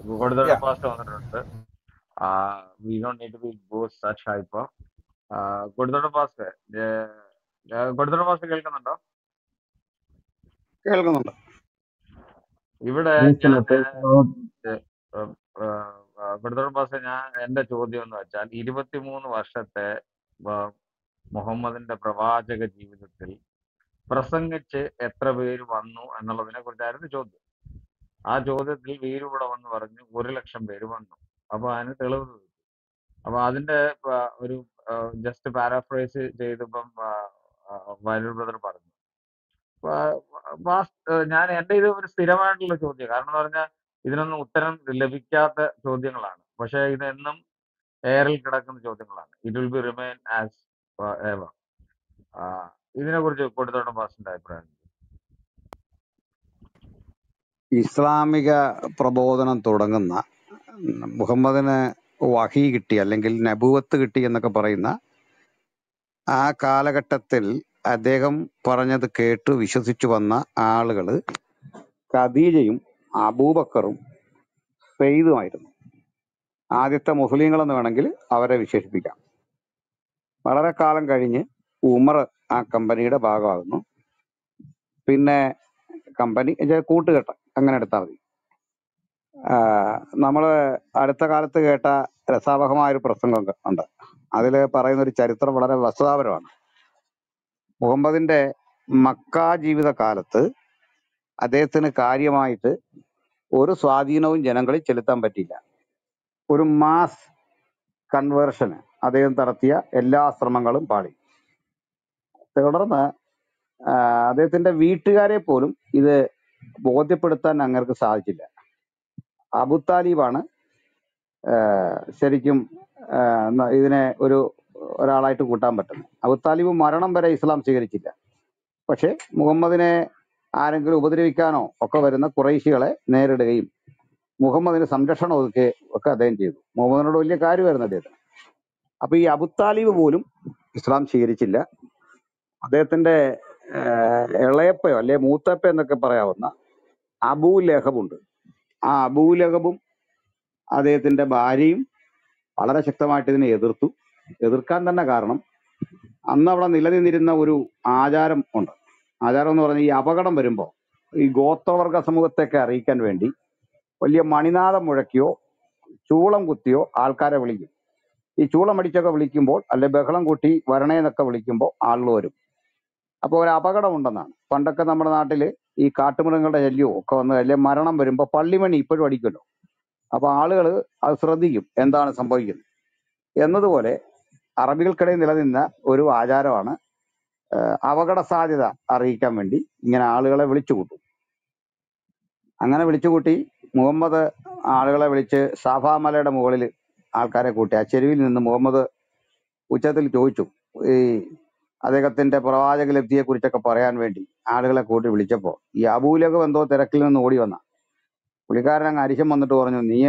കൊടുത്തോട്ട Yeah. Pastor വന്നിട്ടുണ്ട് we don't need to be go such hyper Koduthotta pastor Koduthotta pastor കേൾക്കുന്നുണ്ടോ കേൾക്കുന്നുണ്ട് ഇവിടെ Praise the ഞാൻ Lord, praise the Lord. Koduthotta pastor ഞാൻ എന്റെ ചോദ്യം എന്ന് വെച്ചാൽ ഇരുപത്തിമൂന്ന് വർഷത്തെ ആ, മുഹമ്മദിന്റെ പ്രവാചക ജീവിതത്തിൽ പ്രസംഗിച്ച് എത്ര പേര് വന്നു എന്നുള്ളതിനെ കുറിച്ചായിരുന്നു ചോദ്യം ആ ചോദ്യത്തിൽ വീര് ഇവിടെ വന്ന് പറഞ്ഞു ഒരു ലക്ഷം പേര് വന്നു അപ്പൊ അതിന് തെളിവ് ചോദിച്ചു അപ്പൊ അതിന്റെ ആ, ഒരു ജസ്റ്റ് പാരാഫ്രൈസ് ചെയ്തപ്പം വരൂർ ബ്രദർ പറഞ്ഞു വാ- വാസ്- ഏഹ് ഞാൻ എന്റെ ഇത് ഒരു സ്ഥിരമായിട്ടുള്ള ചോദ്യം കാരണം എന്ന് പറഞ്ഞാൽ ഇതിനൊന്നും ഉത്തരം ലഭിക്കാത്ത ചോദ്യങ്ങളാണ് പക്ഷെ ഇത് എന്നും എയറിൽ കിടക്കുന്ന ചോദ്യങ്ങളാണ് it will be remain as ever ഇതിനെ കുറിച്ച് കൊടുത്തോട്ടം പാസിന്റെ അഭിപ്രായം ഇസ്ലാമിക പ്രബോധനം തുടങ്ങുന്ന ഉം, മുഹമ്മദിന് വഹി കിട്ടി അല്ലെങ്കിൽ നബുവത്ത് കിട്ടി എന്നൊക്കെ പറയുന്ന ആ കാലഘട്ടത്തിൽ അദ്ദേഹം പറഞ്ഞത് കേട്ട് വിശ്വസിച്ചു വന്ന ആളുകൾ ഖദീജയും അബൂബക്കറും സെയ്ദുമായിരുന്നു ആദ്യത്തെ മുസ്ലിങ്ങളെന്ന് വേണമെങ്കിൽ അവരെ വിശേഷിപ്പിക്കാം വളരെ കാലം കഴിഞ്ഞ് ഉമർ ആ കമ്പനിയുടെ ഭാഗമാകുന്നു പിന്നെ കമ്പനി എന്നുവെച്ചാൽ കൂട്ടുകെട്ട് അങ്ങനെ എടുത്താൽ മതി നമ്മൾ അടുത്ത കാലത്ത് കേട്ട രസാവഹമായ ഒരു പ്രസംഗം ഒക്കെ ഉണ്ട് അതിൽ പറയുന്ന ഒരു ചരിത്രം വളരെ വസ്തുതാപരമാണ് മുഹമ്മദിന്റെ മക്ക ജീവിത കാലത്ത് അദ്ദേഹത്തിന് കാര്യമായിട്ട് ഒരു സ്വാധീനവും ജനങ്ങളിൽ ചെലുത്താൻ പറ്റിയില്ല ഒരു മാസ് കൺവേർഷന് അദ്ദേഹം നടത്തിയ എല്ലാ ശ്രമങ്ങളും പാളി തുടർന്ന് ആ, അദ്ദേഹത്തിന്റെ വീട്ടുകാരെ പോലും ഇത് ബോധ്യപ്പെടുത്താൻ അങ്ങർക്ക് സാധിച്ചില്ല അബു താലിബാണ് ആ, ശരിക്കും ആ, ന- ഇതിനെ ഒരു ഒരാളായിട്ട് കൂട്ടാൻ പറ്റുന്നത് അബു താലിബ് മരണം വരെ ഇസ്ലാം സ്വീകരിച്ചില്ല പക്ഷെ മുഹമ്മദിനെ ആരെങ്കിലും ഉപദ്രവിക്കാനോ ഒക്കെ വരുന്ന കുറേശികളെ നേരിടുകയും മുഹമ്മദിന് സംരക്ഷണം ഒതുക്കുകയും ഒക്കെ അദ്ദേഹം ചെയ്തു മുഹമ്മദിനോട് വലിയ കാര്യമായിരുന്നു അദ്ദേഹത്തിന് അപ്പൊ ഈ അബു താലിബ് പോലും ഇസ്ലാം സ്വീകരിച്ചില്ല അദ്ദേഹത്തിന്റെ ആഹ്, ഇളയപ്പയോ അല്ലെ മൂത്തപ്പ എന്നൊക്കെ പറയാവുന്ന അബൂ ലഹബുണ്ട് ആ അബൂ ലഹബും അദ്ദേഹത്തിന്റെ ഭാര്യയും വളരെ ശക്തമായിട്ട് ഇതിനെ എതിർത്തു എതിർക്കാൻ തന്നെ കാരണം അന്ന് അവിടെ നിലനിന്നിരുന്ന ഒരു ആചാരം ഉണ്ട് ആചാരം എന്ന് പറഞ്ഞാൽ ഈ അപകടം വരുമ്പോൾ ഈ ഗോത്രവർഗ സമൂഹത്തെയൊക്കെ അറിയിക്കാൻ വേണ്ടി വലിയ മണിനാദം മുഴക്കിയോ ചൂളം കുത്തിയോ ആൾക്കാരെ വിളിക്കും ഈ ചൂളം അടിച്ചൊക്കെ വിളിക്കുമ്പോൾ അല്ലെ ബഹളം കൂട്ടി വരണേന്നൊക്കെ വിളിക്കുമ്പോൾ ആളുകൾ വരും അപ്പോൾ ഒരു അപകടം ഉണ്ടെന്നാണ് പണ്ടൊക്കെ നമ്മുടെ നാട്ടില് ഈ കാട്ടുമൃഗങ്ങളുടെ ശല്യവും ഒക്കെ വന്ന് അല്ലെ മരണം വരുമ്പോൾ പള്ളിമണി ഇപ്പോഴും അടിക്കുമല്ലോ അപ്പൊ ആളുകൾ അത് ശ്രദ്ധിക്കും എന്താണ് സംഭവിക്കുന്നത് എന്നതുപോലെ അറബികൾക്കിടയിൽ നിലനിന്ന ഒരു ആചാരമാണ് ഏഹ്, അപകട സാധ്യത അറിയിക്കാൻ വേണ്ടി ഇങ്ങനെ ആളുകളെ വിളിച്ചു കൂട്ടും അങ്ങനെ വിളിച്ചു കൂട്ടി മുഹമ്മദ് ആളുകളെ വിളിച്ച് സാഫാ മലയുടെ മുകളിൽ ആൾക്കാരെ കൂട്ടി ആ ചെരുവിൽ നിന്ന് മുഹമ്മദ് ഉച്ചത്തിൽ ചോദിച്ചു ഈ അദ്ദേഹത്തിന്റെ പ്രവാചക ലബ്ധിയെ കുറിച്ചൊക്കെ പറയാൻ വേണ്ടി ആളുകളെ കൂട്ടി വിളിച്ചപ്പോ ഈ അബൂലകം എന്തോ തിരക്കിൽ നിന്ന് ഓടി വന്ന പുള്ളിക്കാരൻ അങ്ങ് അരിശം വന്നിട്ട് പറഞ്ഞു നീ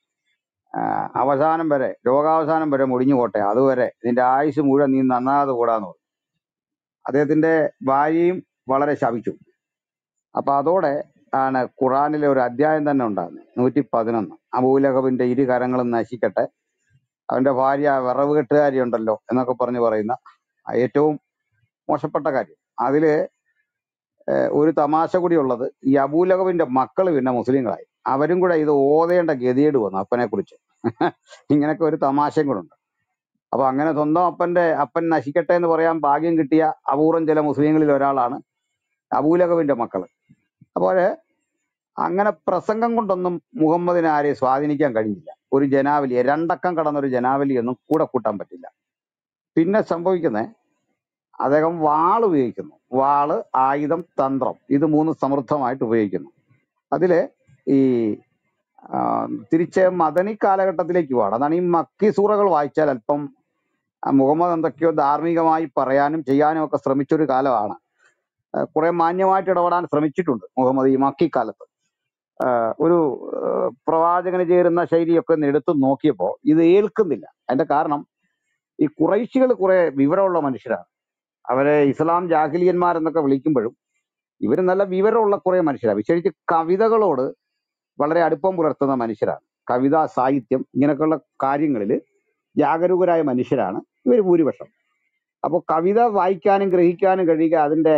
അവസാനം വരെ രോഗാവസാനം വരെ മുടിഞ്ഞു പോട്ടെ അതുവരെ നിന്റെ ആയുസ് മുഴുവൻ നീ നന്നാതെ കൂടാന്ന് പറഞ്ഞു അദ്ദേഹത്തിന്റെ ഭാര്യയും വളരെ ശപിച്ചു അപ്പൊ അതോടെ ആണ് ഖുറാനിലെ ഒരു അധ്യായം തന്നെ ഉണ്ടാകുന്നത് നൂറ്റി പതിനൊന്ന് അബൂലഹബിന്റെ ഇരു കരങ്ങളും നശിക്കട്ടെ അവന്റെ ഭാര്യ വിറവ് കെട്ടുകാരി ഉണ്ടല്ലോ എന്നൊക്കെ പറഞ്ഞ് പറയുന്ന ആ ഏറ്റവും മോശപ്പെട്ട കാര്യം അതില് ഏഹ്, ഒരു തമാശ കൂടി ഉള്ളത് ഈ അബൂലഹബിന്റെ മക്കൾ പിന്നെ മുസ്ലിങ്ങളായി അവരും കൂടെ ഇത് ഓതേണ്ട ഗതികേട് വന്നു അപ്പനെ കുറിച്ച് ഇങ്ങനൊക്കെ ഒരു തമാശയും കൂടെ ഉണ്ട് അപ്പൊ അങ്ങനെ സ്വന്തം അപ്പന്റെ അപ്പൻ നശിക്കട്ടെ എന്ന് പറയാൻ ഭാഗ്യം കിട്ടിയ അപൂർവം ചില മുസ്ലിങ്ങളിൽ ഒരാളാണ് അബൂലഹബിന്റെ മക്കള് അപ്പോഴ് അങ്ങനെ പ്രസംഗം കൊണ്ടൊന്നും മുഹമ്മദിനെ ആരെയും സ്വാധീനിക്കാൻ കഴിഞ്ഞില്ല ഒരു ജനാവലിയെ രണ്ടക്കം കടന്ന ഒരു ജനാവലിയൊന്നും കൂടെ കൂട്ടാൻ പറ്റില്ല പിന്നെ സംഭവിക്കുന്നത് അദ്ദേഹം വാൾ ഉപയോഗിക്കുന്നു വാള് ആയുധം തന്ത്രം ഇത് മൂന്ന് സമൃദ്ധമായിട്ട് ഉപയോഗിക്കുന്നു അതില് ഈ ആ, തിരിച്ച് മദനി കാലഘട്ടത്തിലേക്ക് പോവാണ് അതാണ് ഈ മക്കി സൂറകൾ വായിച്ചാൽ അല്പം ആ, മുഹമ്മദ് എന്തൊക്കെയോ ധാർമ്മികമായി പറയാനും ചെയ്യാനും ഒക്കെ ശ്രമിച്ചൊരു കാലമാണ് ആ, കുറെ മാന്യമായിട്ട് ഇടപെടാൻ ശ്രമിച്ചിട്ടുണ്ട് മുഹമ്മദ് ഈ മക്കി കാലത്ത് ആ, ഒരു ആ, പ്രവാചകന് ചേരുന്ന ശൈലിയൊക്കെ ഒന്ന് എടുത്ത് നോക്കിയപ്പോൾ ഇത് ഏൽക്കുന്നില്ല അതിന്റെ കാരണം ഈ കുറൈശികൾ കുറെ വിവരമുള്ള മനുഷ്യരാണ് അവരെ ഇസ്ലാം ജാഹിലിയന്മാരെന്നൊക്കെ വിളിക്കുമ്പോഴും ഇവർ നല്ല വിവരമുള്ള കുറെ മനുഷ്യരാണ് വിശേഷിച്ച് കവിതകളോട് വളരെ അടുപ്പം പുലർത്തുന്ന മനുഷ്യരാണ് കവിത സാഹിത്യം ഇങ്ങനെയൊക്കെയുള്ള കാര്യങ്ങളിൽ ജാഗരൂകരായ മനുഷ്യരാണ് ഇവർ ഭൂരിപക്ഷം അപ്പോൾ കവിത വായിക്കാനും ഗ്രഹിക്കാനും കഴിയുക അതിന്റെ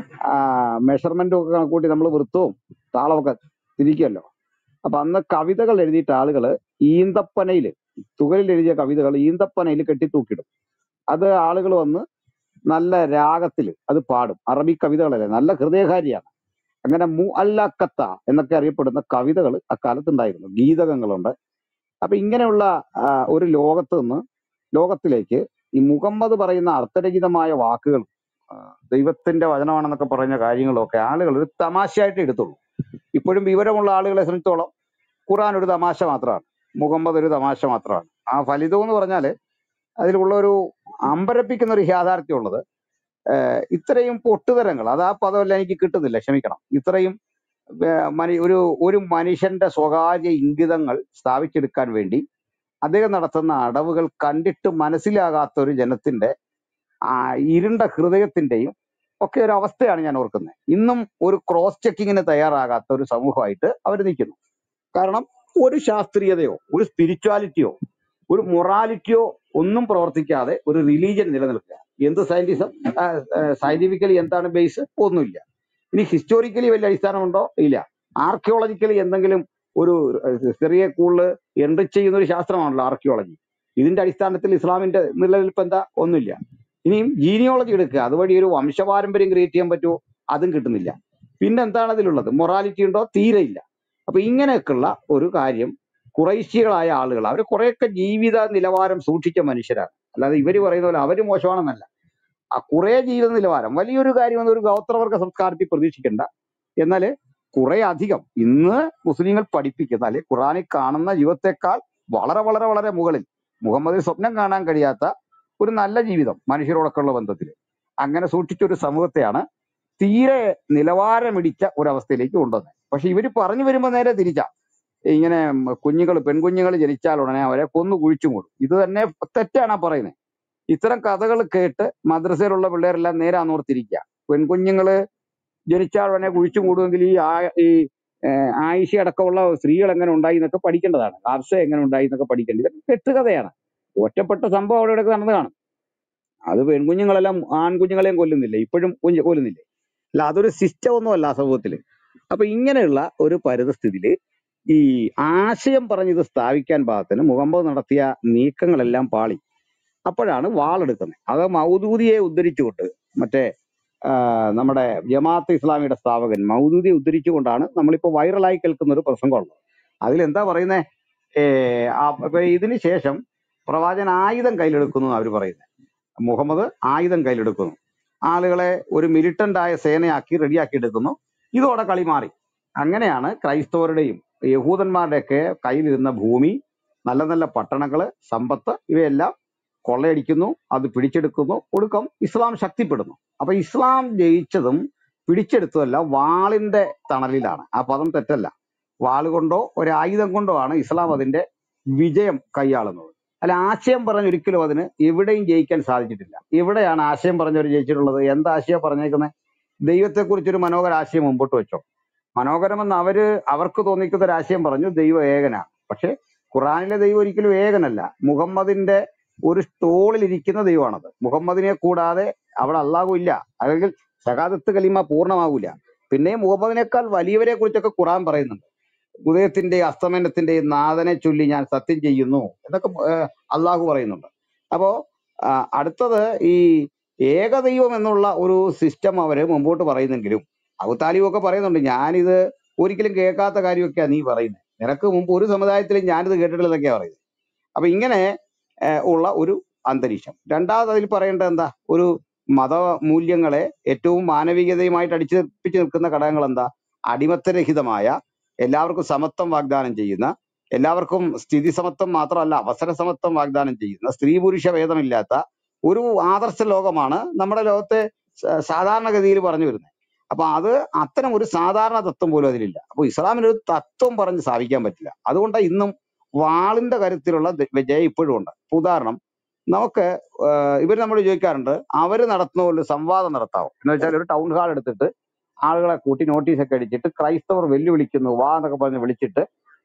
മെഷർമെന്റും ഒക്കെ കണക്കൂട്ടി നമ്മൾ വൃത്തവും താളമൊക്കെ തിരിക്കുമല്ലോ അപ്പൊ അന്ന് കവിതകൾ എഴുതിയിട്ട് ആളുകൾ ഈന്തപ്പനയിൽ തുകലിൽ എഴുതിയ കവിതകൾ ഈന്തപ്പനയിൽ കെട്ടിത്തൂക്കിടും അത് ആളുകൾ വന്ന് നല്ല രാഗത്തിൽ അത് പാടും അറബി കവിതകളല്ലേ നല്ല ഹൃദയകാരിയാണ് അങ്ങനെ മു അല്ലക്കത്ത എന്നൊക്കെ അറിയപ്പെടുന്ന കവിതകൾ അക്കാലത്തുണ്ടായിരുന്നു ഗീതകങ്ങളുണ്ട് അപ്പൊ ഇങ്ങനെയുള്ള ആ, ഒരു ലോകത്ത് നിന്ന് ലോകത്തിലേക്ക് ഈ മുഹമ്മദ് പറയുന്ന അർത്ഥരഹിതമായ വാക്കുകൾ ആ, ദൈവത്തിന്റെ വചനമാണെന്നൊക്കെ പറയുന്ന കാര്യങ്ങളൊക്കെ ആളുകൾ ഒരു തമാശയായിട്ട് എടുത്തുള്ളൂ ഇപ്പോഴും വിവരമുള്ള ആളുകളെ സംബന്ധിച്ചോളം ഖുർആൻ ഒരു തമാശ മാത്രമാണ് മുഹമ്മദ് ഒരു തമാശ മാത്രമാണ് ആ ഫലിതം എന്ന് പറഞ്ഞാൽ അതിലുള്ള ഒരു അമ്പരപ്പിക്കുന്ന ഒരു യാഥാർത്ഥ്യം ഉള്ളത് ഏഹ് ഇത്രയും പൊട്ടുതരങ്ങൾ അത് ആ പദമല്ല എനിക്ക് കിട്ടുന്നില്ല ക്ഷമിക്കണം ഇത്രയും ഏഹ് മനി ഒരു ഒരു മനുഷ്യന്റെ സ്വകാര്യ ഇംഗിതങ്ങൾ സ്ഥാപിച്ചെടുക്കാൻ വേണ്ടി അദ്ദേഹം നടത്തുന്ന അടവുകൾ കണ്ടിട്ട് മനസ്സിലാകാത്ത ഒരു ജനത്തിന്റെ ആ ഇരുണ്ട ഹൃദയത്തിന്റെയും ഒക്കെ ഒരു അവസ്ഥയാണ് ഞാൻ ഓർക്കുന്നത് ഇന്നും ഒരു ക്രോസ് ചെക്കിങ്ങിന് തയ്യാറാകാത്ത ഒരു സമൂഹമായിട്ട് അവർ നിൽക്കുന്നു കാരണം ഒരു ശാസ്ത്രീയതയോ ഒരു സ്പിരിച്വാലിറ്റിയോ ഒരു മൊറാലിറ്റിയോ ഒന്നും പ്രവർത്തിക്കാതെ ഒരു റിലീജിയൻ നിലനിൽക്കുക എന്ത് സയന്റിസം സയന്റിഫിക്കലി എന്താണ് ബേസ് ഒന്നുമില്ല ഇനി ഹിസ്റ്റോറിക്കലി വലിയ അടിസ്ഥാനമുണ്ടോ ഇല്ല ആർക്കിയോളജിക്കലി എന്തെങ്കിലും ഒരു ഏഹ്, ചെറിയ കൂടുതൽ എൻട്രി ചെയ്യുന്ന ഒരു ശാസ്ത്രമാണല്ലോ ആർക്കിയോളജി ഇതിന്റെ അടിസ്ഥാനത്തിൽ ഇസ്ലാമിന്റെ നിലനിൽപ്പ് എന്താ ഒന്നുമില്ല ഇനിയും ജീനിയോളജി എടുക്കുക അതുവഴി ഒരു വംശപാരമ്പര്യം ക്രിയേറ്റ് ചെയ്യാൻ പറ്റുമോ അതും കിട്ടുന്നില്ല പിന്നെ എന്താണ് അതിലുള്ളത് മൊറാലിറ്റി ഉണ്ടോ തീരെ ഇല്ല അപ്പൊ ഇങ്ങനെയൊക്കെയുള്ള ഒരു കാര്യം കുറേശ്യകളായ ആളുകൾ അവർ കുറെയൊക്കെ ജീവിത നിലവാരം സൂക്ഷിച്ച മനുഷ്യരാണ് അല്ലാതെ ഇവര് പറയുന്ന പോലെ അവര് മോശമാണെന്നല്ല ആ കുറെ ജീവിത നിലവാരം വലിയൊരു കാര്യം ഒരു ഗോത്രവർഗ സംസ്കാരത്തിൽ പ്രതീക്ഷിക്കേണ്ട എന്നാൽ കുറെ അധികം ഇന്ന് മുസ്ലിങ്ങൾ പഠിപ്പിക്കുന്ന അല്ലെ ഖുറാനിൽ കാണുന്ന ജീവിതത്തെക്കാൾ വളരെ വളരെ വളരെ മുകളിൽ മുഹമ്മദിന് സ്വപ്നം കാണാൻ കഴിയാത്ത ഒരു നല്ല ജീവിതം മനുഷ്യരോടൊക്കെയുള്ള ബന്ധത്തിൽ അങ്ങനെ സൂക്ഷിച്ച ഒരു സമൂഹത്തെയാണ് തീരെ നിലവാരമിടിച്ച ഒരവസ്ഥയിലേക്ക് കൊണ്ടുവന്നത് പക്ഷെ ഇവര് പറഞ്ഞു വരുമ്പോൾ നേരെ തിരിച്ചാ ഇങ്ങനെ കുഞ്ഞുങ്ങൾ പെൺകുഞ്ഞുങ്ങൾ ജനിച്ചാൽ ഉടനെ അവരെ കൊന്നു കുഴിച്ചു മൂടും ഇത് തന്നെ തെറ്റാണ് ആ പറയുന്നത് ഇത്തരം കഥകൾ കേട്ട് മദ്രസയിലുള്ള പിള്ളേരെല്ലാം നേരെ അന്നോർത്തിരിക്കുക പെൺകുഞ്ഞുങ്ങള് ജനിച്ചാൽ ഉടനെ കുഴിച്ചു മൂടുമെങ്കിൽ ഈ ആ- ഈ ഏഹ് ആയിഷ അടക്കമുള്ള സ്ത്രീകൾ എങ്ങനെ ഉണ്ടായി എന്നൊക്കെ പഠിക്കേണ്ടതാണ് ഹർഷ എങ്ങനെ ഉണ്ടായി എന്നൊക്കെ പഠിക്കേണ്ടത് ഇതൊക്കെ കെട്ടുകഥയാണ് ഒറ്റപ്പെട്ട സംഭവം അവിടെ ഇവിടെ നടന്നു കാണും അത് പെൺകുഞ്ഞുങ്ങളെല്ലാം ആൺകുഞ്ഞുങ്ങളെയും കൊല്ലുന്നില്ല ഇപ്പോഴും കുഞ്ഞ് കൊല്ലുന്നില്ലേ അല്ല അതൊരു സിസ്റ്റം ഒന്നും അല്ല ആ സമൂഹത്തിൽ അപ്പൊ ഇങ്ങനെയുള്ള ഒരു പരിതസ്ഥിതിയിൽ ഈ ആശയം പറഞ്ഞ് ഇത് സ്ഥാപിക്കാൻ പാകത്തിന് മുഹമ്മദ് നടത്തിയ നീക്കങ്ങളെല്ലാം പാളി അപ്പോഴാണ് വാളെടുക്കുന്നത് അത് മൗദൂദിയെ ഉദ്ധരിച്ചുകൊണ്ട് മറ്റേ ആ, നമ്മുടെ ജമാഅത്ത് ഇസ്ലാമിയുടെ സ്ഥാപകൻ മൗദൂദിയെ ഉദ്ധരിച്ചുകൊണ്ടാണ് നമ്മളിപ്പോൾ വൈറലായി കേൾക്കുന്ന ഒരു പ്രസംഗമുള്ളത് അതിലെന്താ പറയുന്നത് അപ്പൊ ഇതിന് ശേഷം പ്രവാചകൻ ആയുധം കയ്യിലെടുക്കുന്നു അവർ പറയുന്നത് മുഹമ്മദ് ആയുധം കയ്യിലെടുക്കുന്നു ആളുകളെ ഒരു മിലിറ്റന്റ് ആയ സേനയാക്കി റെഡിയാക്കി എടുക്കുന്നു ഇതോടെ കളി മാറി അങ്ങനെയാണ് ക്രൈസ്തവരുടെയും യഹൂദന്മാരുടെയൊക്കെ കയ്യിലിരുന്ന ഭൂമി നല്ല നല്ല പട്ടണങ്ങള് സമ്പത്ത് ഇവയെല്ലാം കൊള്ളയടിക്കുന്നു അത് പിടിച്ചെടുക്കുന്നു ഒടുക്കം ഇസ്ലാം ശക്തിപ്പെടുന്നു അപ്പൊ ഇസ്ലാം ജയിച്ചതും പിടിച്ചെടുത്തതെല്ലാം വാളിന്റെ തണലിലാണ് ആ പദം തെറ്റല്ല വാളുകൊണ്ടോ ഒരു ആയുധം കൊണ്ടോ ആണ് ഇസ്ലാം അതിന്റെ വിജയം കൈയാളുന്നത് അല്ല ആശയം പറഞ്ഞ് ഒരിക്കലും അതിന് എവിടെയും ജയിക്കാൻ സാധിച്ചിട്ടില്ല എവിടെയാണ് ആശയം പറഞ്ഞവർ ജയിച്ചിട്ടുള്ളത് എന്താ ആശയം പറഞ്ഞേക്കുന്നത് ദൈവത്തെക്കുറിച്ചൊരു മനോഹര ആശയം മുമ്പോട്ട് വെച്ചോ മനോഹരമെന്ന് അവര് അവർക്ക് തോന്നിക്കുന്ന ഒരു ആശയം പറഞ്ഞു ദൈവം ഏകനാണ് പക്ഷെ ഖുറാനിലെ ദൈവം ഒരിക്കലും ഏകനല്ല മുഹമ്മദിന്റെ ഒരു സ്റ്റോളിൽ ഇരിക്കുന്ന ദൈവമാണത് മുഹമ്മദിനെ കൂടാതെ അവിടെ അള്ളാഹു ഇല്ല അല്ലെങ്കിൽ ഷഹാദത്ത് കലിമ പൂർണ്ണമാകൂല പിന്നെ മുഹമ്മദിനേക്കാൾ വലിയവരെ കുറിച്ചൊക്കെ ഖുറാൻ പറയുന്നുണ്ട് ഉദയത്തിന്റെ അസ്തമനത്തിന്റെ നാഥനെ ചൊല്ലി ഞാൻ സത്യം ചെയ്യുന്നു എന്നൊക്കെ ഏഹ്, അള്ളാഹു പറയുന്നുണ്ട് അപ്പോ ആ, അടുത്തത് ഈ ഏകദൈവം എന്നുള്ള ഒരു സിസ്റ്റം അവര് മുമ്പോട്ട് പറയുന്നെങ്കിലും അബുതാലിബ് ഒക്കെ പറയുന്നുണ്ട് ഞാനിത് ഒരിക്കലും കേൾക്കാത്ത കാര്യമൊക്കെയാ നീ പറയുന്നത് നിനക്ക് മുമ്പ് ഒരു സമുദായത്തിലും ഞാനിത് കേട്ടിട്ടില്ലെന്നൊക്കെയാ പറയുന്നത് അപ്പൊ ഇങ്ങനെ ഏഹ്, ഉള്ള ഒരു അന്തരീക്ഷം രണ്ടാമത് അതിൽ പറയേണ്ടത് എന്താ ഒരു മത മൂല്യങ്ങളെ ഏറ്റവും മാനവികതയുമായിട്ട് അടിച്ചേൽപ്പിച്ച് നിൽക്കുന്ന ഘടകങ്ങൾ എന്താ അടിമത്തരഹിതമായ എല്ലാവർക്കും സമത്വം വാഗ്ദാനം ചെയ്യുന്ന എല്ലാവർക്കും സ്ഥിതി സമത്വം മാത്രമല്ല അവസര സമത്വം വാഗ്ദാനം ചെയ്യുന്ന സ്ത്രീ പുരുഷ ഭേദമില്ലാത്ത ഒരു ആദർശ ലോകമാണ് നമ്മുടെ ലോകത്തെ സ- സാധാരണഗതിയിൽ പറഞ്ഞു വരുന്നത് അപ്പൊ അത് അത്തരം ഒരു സാധാരണ തത്വം പോലും അതിലില്ല അപ്പൊ ഇസ്ലാമിന് ഒരു തത്വം പറഞ്ഞ് സ്ഥാപിക്കാൻ പറ്റില്ല അതുകൊണ്ടാണ് ഇന്നും വാളിന്റെ കരുത്തിലുള്ള ദ- വിജയം ഇപ്പോഴും ഉണ്ട് ഇപ്പൊ ഉദാഹരണം നമുക്ക് ഇവർ നമ്മൾ ചോദിക്കാറുണ്ട് അവര് നടത്തുന്ന ഒരു സംവാദം നടത്താവോ എന്ന് വെച്ചാൽ ഒരു ടൗൺ ഹാൾ എടുത്തിട്ട് ആളുകളെ കൂട്ടി നോട്ടീസ് ഒക്കെ അടിച്ചിട്ട് ക്രൈസ്തവർ വെല്ലുവിളിക്കുന്നു വാ എന്നൊക്കെ പറഞ്ഞ് വിളിച്ചിട്ട്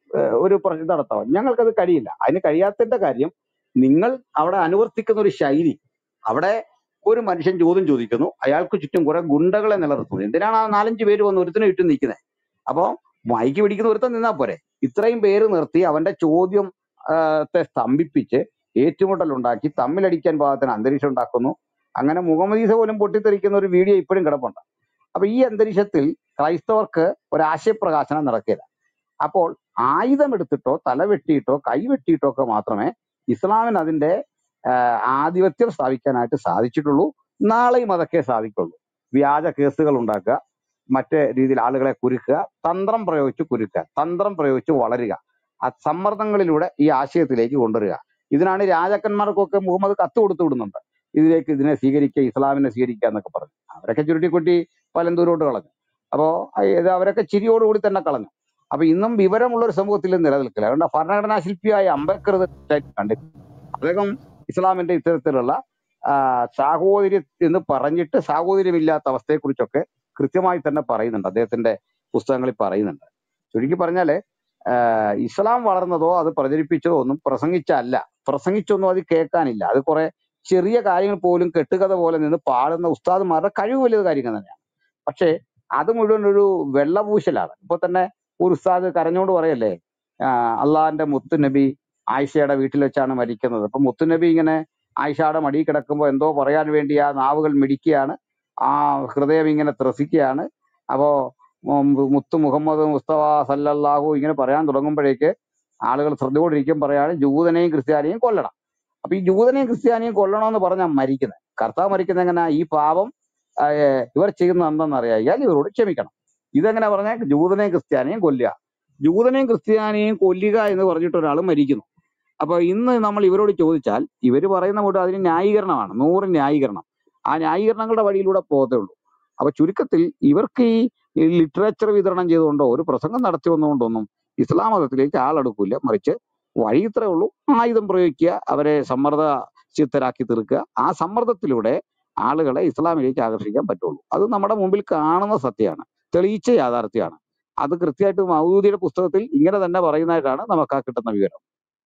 ഏഹ് ഒരു പ്രശ്നം നടത്താം ഞങ്ങൾക്കത് കഴിയില്ല അതിന് കഴിയാത്തതിന്റെ കാര്യം നിങ്ങൾ അവിടെ അനുവർത്തിക്കുന്ന ഒരു ശൈലി അവിടെ ഒരു മനുഷ്യൻ ചോദ്യം ചോദിക്കുന്നു അയാൾക്ക് ചുറ്റും കുറെ ഗുണ്ടകളെ നിലനിർത്തുന്നു എന്തിനാണ് ആ നാലഞ്ച് പേര് വന്ന് ഒരുത്തിന് ചുറ്റും നിൽക്കുന്നത് അപ്പോ മൈക്ക് പിടിക്കുന്ന ഒരുത്തൻ നിന്നാ പോരെ ഇത്രയും പേര് നിർത്തി അവന്റെ ചോദ്യം ആ, ത്തെ സ്തംഭിപ്പിച്ച് ഏറ്റുമുട്ടൽ ഉണ്ടാക്കി തമ്മിലടിക്കാൻ പാകത്തിന് അന്തരീക്ഷം ഉണ്ടാക്കുന്നു അങ്ങനെ മുഹമ്മദ് ഈസ പോലും പൊട്ടിത്തെറിക്കുന്ന ഒരു വീഡിയോ ഇപ്പോഴും കിടപ്പുണ്ട് അപ്പൊ ഈ അന്തരീക്ഷത്തിൽ ക്രൈസ്തവർക്ക് ഒരു ആശയപ്രകാശനം നടക്കില്ല അപ്പോൾ ആയുധമെടുത്തിട്ടോ തല വെട്ടിയിട്ടോ കൈ വെട്ടിയിട്ടോ ഒക്കെ മാത്രമേ ഇസ്ലാമിന് അതിന്റെ ആ, ആധിപത്യം സ്ഥാപിക്കാനായിട്ട് സാധിച്ചിട്ടുള്ളൂ നാളെയും അതൊക്കെ സാധിക്കുള്ളൂ വ്യാജ കേസുകൾ ഉണ്ടാക്കുക മറ്റേ രീതിയിൽ ആളുകളെ കുരുക്കുക തന്ത്രം പ്രയോഗിച്ച് കുരുക്കുക തന്ത്രം പ്രയോഗിച്ച് വളരുക ആ സമ്മർദ്ദങ്ങളിലൂടെ ഈ ആശയത്തിലേക്ക് കൊണ്ടുവരിക ഇതിനാണ് രാജാക്കന്മാർക്കൊക്കെ മുഹമ്മദ് കത്ത് കൊടുത്തു വിടുന്നുണ്ട് ഇതിലേക്ക് ഇതിനെ സ്വീകരിക്കുക ഇസ്ലാമിനെ സ്വീകരിക്കുക എന്നൊക്കെ പറഞ്ഞു അവരൊക്കെ ചുരുട്ടിക്കുട്ടി പലന്തൂരോട്ട് കളഞ്ഞു അപ്പോ ഇത് അവരൊക്കെ ചിരിയോടുകൂടി തന്നെ കളഞ്ഞു അപ്പൊ ഇന്നും വിവരമുള്ള ഒരു സമൂഹത്തിൽ ഇത് നിലനിൽക്കില്ല അതുകൊണ്ട് ഭരണഘടനാ ശില്പിയായ അംബേദ്കർ ഇത് തെറ്റായിട്ട് കണ്ടിട്ടില്ല അദ്ദേഹം ഇസ്ലാമിന്റെ ഇത്തരത്തിലുള്ള ആ, സാഹോദര്യം എന്ന് പറഞ്ഞിട്ട് സാഹോദര്യമില്ലാത്ത അവസ്ഥയെക്കുറിച്ചൊക്കെ കൃത്യമായി തന്നെ പറയുന്നുണ്ട് അദ്ദേഹത്തിന്റെ പുസ്തകങ്ങളിൽ പറയുന്നുണ്ട് ചുരുക്കി പറഞ്ഞാല് ആഹ് ഇസ്ലാം വളർന്നതോ അത് പ്രചരിപ്പിച്ചതോ ഒന്നും പ്രസംഗിച്ചല്ല പ്രസംഗിച്ചൊന്നും അത് കേൾക്കാനില്ല അത് കുറെ ചെറിയ കാര്യങ്ങൾ പോലും കെട്ടുകഥ പോലെ നിന്ന് പാടുന്ന ഉസ്താദുമാരുടെ കഴിവ് വലിയ കാര്യങ്ങൾ തന്നെയാണ് പക്ഷേ അത് മുഴുവൻ ഒരു വെള്ളപൂശലാണ് ഇപ്പൊ തന്നെ ഒരു ഉസ്താദ് കരഞ്ഞോണ്ട് പറയല്ലേ ആഹ് അള്ളാഹിന്റെ മുത്തു നബി ആയിഷയുടെ വീട്ടിൽ വെച്ചാണ് മരിക്കുന്നത് അപ്പൊ മുത്തുനബി ഇങ്ങനെ ആയിഷയുടെ മടിയിൽ കിടക്കുമ്പോൾ എന്തോ പറയാൻ വേണ്ടി ആ നാവുകൾ മിടിക്കുകയാണ് ആ ഹൃദയം ഇങ്ങനെ ത്രസിക്കുകയാണ് അപ്പോ ഉം മുത്തു മുഹമ്മദ് മുസ്തഫ സല്ലല്ലാഹു ഇങ്ങനെ പറയാൻ തുടങ്ങുമ്പോഴേക്ക് ആളുകൾ ശ്രദ്ധയോടിരിക്കും പറയാണ് ജൂതനെയും ക്രിസ്ത്യാനിയും കൊല്ലണം അപ്പൊ ഈ ജൂതനെയും ക്രിസ്ത്യാനിയും കൊല്ലണമെന്ന് പറഞ്ഞാൽ മരിക്കുന്നത് കർത്താവ് മരിക്കുന്നത് എങ്ങനെ ഈ പാപം ആ, ഏ, ഇവർ ചെയ്യുന്നത് എന്തെന്ന് അറിയാൽ ഇവരോട് ക്ഷമിക്കണം ഇതെങ്ങനെ പറഞ്ഞാൽ ജൂതനെയും ക്രിസ്ത്യാനിയും കൊല്ലുക ജൂതനെയും ക്രിസ്ത്യാനിയും കൊല്ലുക എന്ന് പറഞ്ഞിട്ട് ഒരാൾ മരിക്കുന്നു അപ്പൊ ഇന്ന് നമ്മൾ ഇവരോട് ചോദിച്ചാൽ ഇവർ പറയുന്ന കൂട്ട് അതിന് ന്യായീകരണമാണ് നൂറ് ന്യായീകരണം ആ ന്യായീകരണങ്ങളുടെ വഴിയിലൂടെ പോകത്തേ ഉള്ളൂ അപ്പൊ ചുരുക്കത്തിൽ ഇവർക്ക് ഈ ലിറ്ററേച്ചർ വിതരണം ചെയ്തുകൊണ്ടോ ഒരു പ്രസംഗം നടത്തി വന്നുകൊണ്ടൊന്നും ഇസ്ലാം മതത്തിലേക്ക് ആളെടുക്കില്ല മറിച്ച് വഴി ഇത്രേ ഉള്ളൂ ആയുധം പ്രയോഗിക്കുക അവരെ സമ്മർദ്ദ ചിത്തരാക്കി തീർക്കുക ആ സമ്മർദ്ദത്തിലൂടെ ആളുകളെ ഇസ്ലാമിലേക്ക് ആകർഷിക്കാൻ പറ്റുള്ളൂ അത് നമ്മുടെ മുമ്പിൽ കാണുന്ന സത്യമാണ് തെളിയിച്ച യാഥാർത്ഥ്യമാണ് അത് കൃത്യമായിട്ട് മൗദൂദിയുടെ പുസ്തകത്തിൽ ഇങ്ങനെ തന്നെ പറയുന്നതായിട്ടാണ് നമുക്ക് ആ കിട്ടുന്ന വിവരം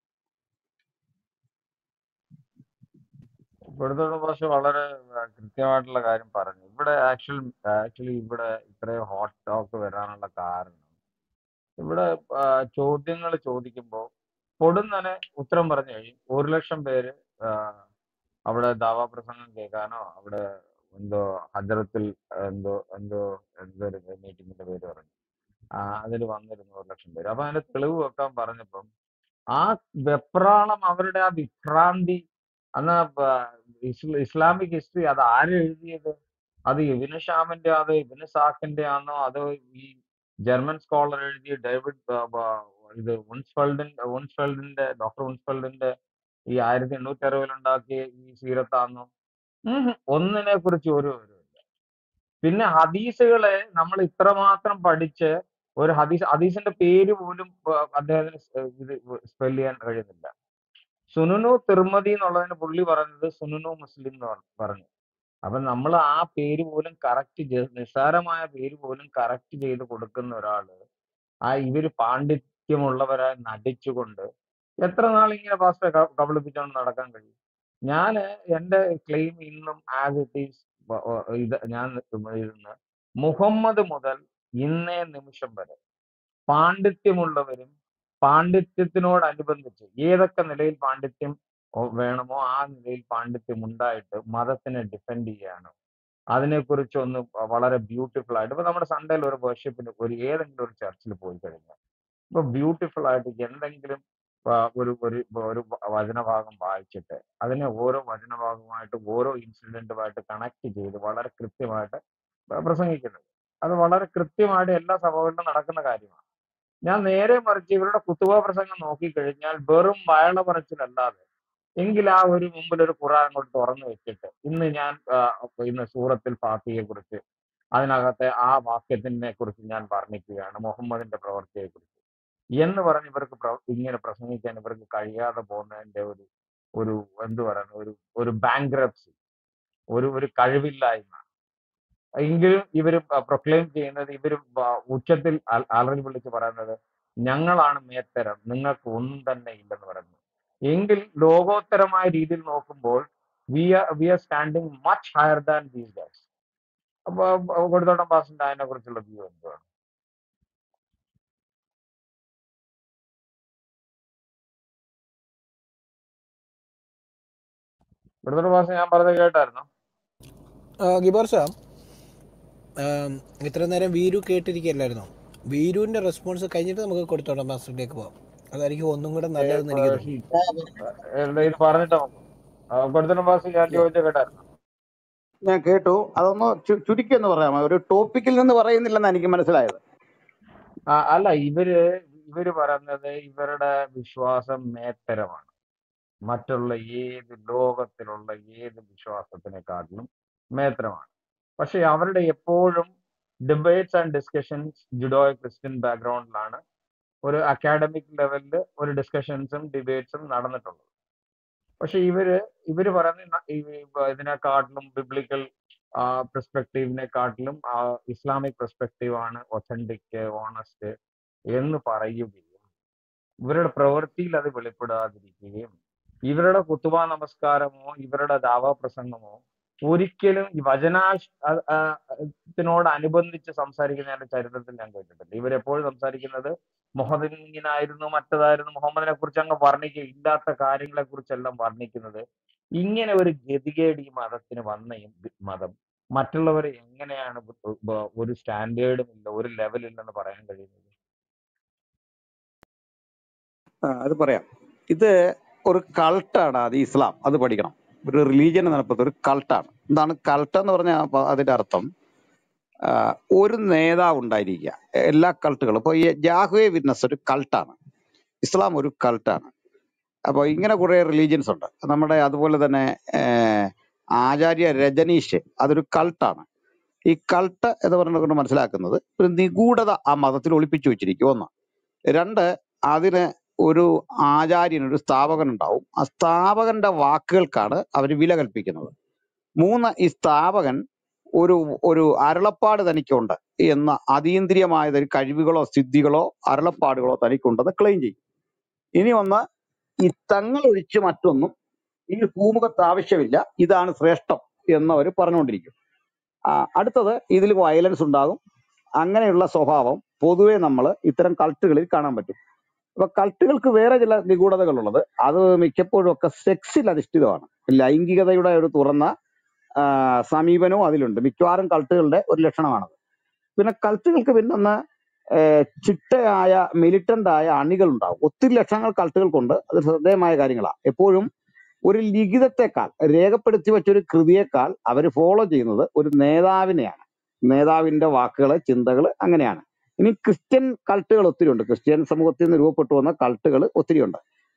ഇവിടുത്തെ ഭാഷ വളരെ ആ, കൃത്യമായിട്ടുള്ള കാര്യം പറഞ്ഞു ഇവിടെ ആക്ച്വൽ ആക്ച്വലി ഇവിടെ ഇത്രയും ഹോട്ട് ടോക്ക് വരാനുള്ള കാരണം ഇവിടെ ചോദ്യങ്ങൾ ചോദിക്കുമ്പോൾ പൊടുന്നനെ ഉത്തരം പറഞ്ഞു കഴിയും ഒരു ലക്ഷം പേര് ആ, അവിടെ ദാവാ പ്രസംഗം കേൾക്കാനോ അവിടെ എന്തോ ഹജറത്തിൽ എന്തോ എന്തോ എന്തോ ഒരു മീറ്റിംഗിന്റെ പേര് പറഞ്ഞു ആ അതിൽ വന്നിരുന്നു ഒരു ലക്ഷം പേര് അപ്പൊ അതിന്റെ തെളിവ് വെക്കാൻ പറഞ്ഞപ്പം ആ വെപ്രാളം അവരുടെ ആ വിഭ്രാന്തി അന്ന് പ- ഇസ്ല- ഇസ്ലാമിക് ഹിസ്റ്ററി അത് ആര് എഴുതിയത് അത് ഇബിന് ഷാമിന്റെ അതോ ഇബിന് സാക്കിന്റെ ആണോ അതോ ഈ ജർമ്മൻ സ്കോളർ എഴുതിയ ഡേവിഡ് ബ- ബ- ഇത് ഉൺസ്ഫെൽഡിന്റെ ഉൺസ്ഫെൽഡിന്റെ ഡോക്ടർ ഉൺസ്ഫെൽഡിന്റെ ഈ ആയിരത്തി എണ്ണൂറ്റി അറുപതിൽ ഉണ്ടാക്കിയ ഈ സീരത്താന്നോ ഉം ഒന്നിനെ കുറിച്ച് ഒരു വിവരവുമില്ല പിന്നെ ഹദീസുകളെ നമ്മൾ ഇത്രമാത്രം പഠിച്ച് ഒരു ഹദീസ് ഹദീസിന്റെ പേര് പോലും ആ, അദ്ദേഹത്തിന് സ് ഇത് സ്പെൽ ചെയ്യാൻ കഴിയുന്നില്ല സുനുനു തിർമതി എന്നുള്ളതിന് പുള്ളി പറഞ്ഞത് സുനുനു മുസ്ലിം എന്ന് പറ- പറഞ്ഞു അപ്പൊ നമ്മൾ ആ പേര് പോലും കറക്റ്റ് നിസ്സാരമായ പേര് പോലും കറക്റ്റ് ചെയ്ത് കൊടുക്കുന്ന ഒരാള് ആ ഇവര് പാണ്ഡിത്യമുള്ളവരായി നടിച്ചുകൊണ്ട് എത്ര നാൾ ഇങ്ങനെ പാസ്റ്റർ കബളിപ്പിച്ചുകൊണ്ട് നടക്കാൻ കഴിയും ഞാൻ എന്റെ ക്ലെയിം ഇന്നും ആസ് ഇറ്റ് ഈസ് ഇത് ഞാൻ ഇരുന്ന് മുഹമ്മദ് മുതൽ ഇന്നേ നിമിഷം വരെ പാണ്ഡിത്യമുള്ളവരും പാണ്ഡിത്യത്തിനോടനുബന്ധിച്ച് ഏതൊക്കെ നിലയിൽ പാണ്ഡിത്യം ഓ- വേണമോ ആ നിലയിൽ പാണ്ഡിത്യം ഉണ്ടായിട്ട് മതത്തിനെ ഡിഫെൻഡ് ചെയ്യാനോ അതിനെക്കുറിച്ച് ഒന്ന് വളരെ ബ്യൂട്ടിഫുൾ ആയിട്ട് ഇപ്പൊ നമ്മുടെ സൺഡേയിൽ ഒരു വർഷിപ്പിന് ഒരു ഏതെങ്കിലും ഒരു ചർച്ചിൽ പോയി കഴിഞ്ഞാൽ ഇപ്പൊ ബ്യൂട്ടിഫുൾ ആയിട്ട് എന്തെങ്കിലും ആ, ഒരു ഒരു ഒരു വചനഭാഗം വായിച്ചിട്ട് അതിനെ ഓരോ വചനഭാഗമായിട്ട് ഓരോ ഇൻസിഡന്റുമായിട്ട് കണക്ട് ചെയ്ത് വളരെ കൃത്യമായിട്ട് പ്രസംഗിക്കുന്നത് അത് വളരെ കൃത്യമായിട്ട് എല്ലാ സഭകളിലും നടക്കുന്ന കാര്യമാണ് ഞാൻ നേരെ മറിച്ച് ഇവരുടെ കുത്തുവ പ്രസംഗം നോക്കിക്കഴിഞ്ഞാൽ വെറും വയള പറച്ചിലല്ലാതെ എങ്കിൽ ആ ഒരു മുമ്പിൽ ഒരു ഖുറാൻ കൊണ്ട് തുറന്നു വെച്ചിട്ട് ഇന്ന് ഞാൻ ആ, ഇന്ന് സൂറത്തിൽ ഫാത്തിയെ കുറിച്ച് അതിനകത്തെ ആ വാക്യത്തിനെ കുറിച്ച് ഞാൻ വർണ്ണിക്കുകയാണ് മുഹമ്മദിന്റെ പ്രവൃത്തിയെ കുറിച്ച് എന്ന് പറഞ്ഞ് ഇവർക്ക് പ്ര- ഇങ്ങനെ പ്രസംഗിക്കാൻ ഇവർക്ക് കഴിയാതെ പോകുന്നതിന്റെ ഒരു ഒരു എന്ത് പറയുന്നത് ഒരു ഒരു ബാങ്ക്രപ്സി ഒരു ഒരു കഴിവില്ലായ്മ എങ്കിലും ഇവർ പ്രൊക്ലെയിം ചെയ്യുന്നത് ഇവർ ഉച്ചത്തിൽ അലറി വിളിച്ച് പറയുന്നത് ഞങ്ങളാണ് മേത്തരം നിങ്ങൾക്ക് ഒന്നും തന്നെ ഇല്ലെന്ന് പറയുന്നു എങ്കിൽ ലോകോത്തരമായ രീതിയിൽ നോക്കുമ്പോൾ we are we are standing much higher than these guys അപ്പൊ കൊടുത്തോട്ടം പാസിന്റെ അതിനെ കുറിച്ചുള്ള വ്യൂ എന്തുവാണ് കൊടുത്തോട്ടം പാസ് ഞാൻ പറഞ്ഞത് കേട്ടായിരുന്നു ഗിബോർസ ഇത്ര നേരം വീരു കേട്ടിരിക്കുകയല്ലായിരുന്നോ വീരുവിൻ്റെ റെസ്പോൺസ് കഴിഞ്ഞിട്ട് നമുക്ക് കൊടുത്തോളാം മാസ്റ്ററിലേക്ക് പോവാം അതായിരിക്കും ഒന്നും കൂടെ നല്ലതെന്ന് എനിക്ക് തോന്നുന്നു ഇത് പറഞ്ഞിട്ട് കൊടുത്തോട്ടം പാസ് ഞാൻ ചോദിച്ച കേട്ടായിരുന്നു ഞാൻ കേട്ടു അതൊന്ന് ചു- ചുരുക്കി എന്ന് പറയാമോ ഒരു ടോപ്പിക്കിൽ നിന്ന് പറയുന്നില്ലെന്ന് എനിക്ക് മനസ്സിലായത് ആ, അല്ല ഇവര് ഇവര് പറയുന്നത് ഇവരുടെ വിശ്വാസം മേത്തരമാണ് മറ്റുള്ള ഏത് ലോകത്തിലുള്ള ഏത് വിശ്വാസത്തിനെക്കാട്ടിലും മേത്തരമാണ് പക്ഷെ അവരുടെ എപ്പോഴും debates and discussions Judeo Christian ബാക്ക്ഗ്രൗണ്ടിലാണ് ഒരു അക്കാഡമിക് ലെവലിൽ ഒരു ഡിസ്കഷൻസും ഡിബേറ്റ്സും നടന്നിട്ടുള്ളത് പക്ഷെ ഇവര് ഇവര് പറയുന്ന ന- ഈ ഇതിനെക്കാട്ടിലും ബിബ്ലിക്കൽ പെർസ്പെക്റ്റീവിനെക്കാട്ടിലും ഇസ്ലാമിക് പെർസ്പെക്റ്റീവ് ആണ് ഒത്തന്റിക് ഓണസ്റ്റ് എന്ന് പറയുകയും ഇവരുടെ പ്രവൃത്തിയിൽ അത് വെളിപ്പെടാതിരിക്കുകയും ഇവരുടെ കുത്തുബ നമസ്കാരമോ ഇവരുടെ ദാവാ പ്രസംഗമോ ഒരിക്കലും ഈ വചനാശ് അ- ആ, ത്തിനോട് അനുബന്ധിച്ച് സംസാരിക്കുന്നതിന്റെ ചരിത്രത്തിൽ ഞാൻ കേട്ടിട്ടില്ല ഇവരെപ്പോഴും സംസാരിക്കുന്നത് മുഹമ്മദ് ഇങ്ങനായിരുന്നു മറ്റതായിരുന്നു മുഹമ്മദിനെ കുറിച്ച് അങ്ങ് വർണ്ണിക്കുക ഇല്ലാത്ത കാര്യങ്ങളെ കുറിച്ചെല്ലാം വർണ്ണിക്കുന്നത് ഇങ്ങനെ ഒരു ഗതികേട് ഈ മതത്തിന് വന്ന ഈ മതം മറ്റുള്ളവരെ എങ്ങനെയാണ് ബ- ബ- ഒരു സ്റ്റാൻഡേർഡും ഇല്ല ഒരു ലെവലില്ലെന്ന് പറയാൻ കഴിയുന്നത് ആ, അത് പറയാം ഇത് ഒരു കൾട്ടാണ് അത് ഇസ്ലാം അത് പഠിക്കണം ഒരു റിലീജിയൻ നടപ്പുന്നത് ഒരു കൾട്ടാണ് എന്താണ് കൾട്ട് എന്ന് പറഞ്ഞാൽ അപ്പൊ അതിന്റെ അർത്ഥം ആ, ഒരു നേതാവ് ഉണ്ടായിരിക്കുക എല്ലാ കൾട്ടുകളും ഇപ്പൊ ഈ ജാഹുവെ വിറ്റ്നസ് ഒരു കൾട്ടാണ് ഇസ്ലാം ഒരു കൾട്ടാണ് അപ്പോൾ ഇങ്ങനെ കുറെ റിലീജിയൻസ് ഉണ്ട് നമ്മുടെ അതുപോലെ തന്നെ ഏർ, ആചാര്യ രജനീഷ് അതൊരു കൾട്ടാണ് ഈ കൾട്ട് എന്ന് പറഞ്ഞുകൊണ്ട് മനസ്സിലാക്കുന്നത് ഒരു നിഗൂഢത ആ മതത്തിൽ ഒളിപ്പിച്ചു വെച്ചിരിക്കും ഒന്ന് രണ്ട് അതിന് ഒരു ആചാര്യൻ ഒരു സ്ഥാപകൻ ഉണ്ടാവും ആ സ്ഥാപകന്റെ വാക്കുകൾക്കാണ് അവർ വില കൽപ്പിക്കുന്നത് മൂന്ന് ഈ സ്ഥാപകൻ ഒരു ഒരു അരുളപ്പാട് തനിക്കുണ്ട് എന്ന അതീന്ദ്രിയമായ ഒരു കഴിവുകളോ സിദ്ധികളോ അരുളപ്പാടുകളോ തനിക്കുണ്ടെന്ന് ക്ലെയിം ചെയ്യും ഇനി ഒന്ന് ഈ തങ്ങൾ ഒഴിച്ച് മറ്റൊന്നും ഈ ഭൂമുഖത്ത് ആവശ്യമില്ല ഇതാണ് ശ്രേഷ്ഠം എന്നവർ പറഞ്ഞുകൊണ്ടിരിക്കും ആ, അടുത്തത് ഇതിൽ വയലൻസ് ഉണ്ടാകും അങ്ങനെയുള്ള സ്വഭാവം പൊതുവെ നമ്മൾ ഇത്തരം കൾട്ടുകളിൽ കാണാൻ പറ്റും അപ്പൊ കൾട്ടുകൾക്ക് വേറെ ചില നിഗൂഢതകളുള്ളത് അത് മിക്കപ്പോഴും ഒക്കെ സെക്സിൽ അധിഷ്ഠിതമാണ് ലൈംഗികതയുടെ ഒരു തുറന്ന ആ, സമീപനവും അതിലുണ്ട് മിക്കവാറും കൾട്ടുകളുടെ ഒരു ലക്ഷണമാണത് പിന്നെ കൾട്ടുകൾക്ക് പിന്നെ ഒന്ന് ഏഹ് ചിട്ടയായ മിലിറ്റന്റ് ആയ അണികൾ ഉണ്ടാവും ഒത്തിരി ലക്ഷണങ്ങൾ കൾട്ടുകൾക്കുണ്ട് അത് ശ്രദ്ധേയമായ കാര്യങ്ങളാണ് എപ്പോഴും ഒരു ലിഖിതത്തെക്കാൾ രേഖപ്പെടുത്തി വെച്ച ഒരു കൃതിയേക്കാൾ അവർ ഫോളോ ചെയ്യുന്നത് ഒരു നേതാവിനെയാണ് നേതാവിന്റെ വാക്കുകള് ചിന്തകൾ അങ്ങനെയാണ് ഇനി ക്രിസ്ത്യൻ കൾട്ടുകൾ ഒത്തിരി ഉണ്ട് ക്രിസ്ത്യൻ സമൂഹത്തിൽ നിന്ന് രൂപപ്പെട്ടു വന്ന കൾട്ടുകൾ ഒത്തിരി ഉണ്ട്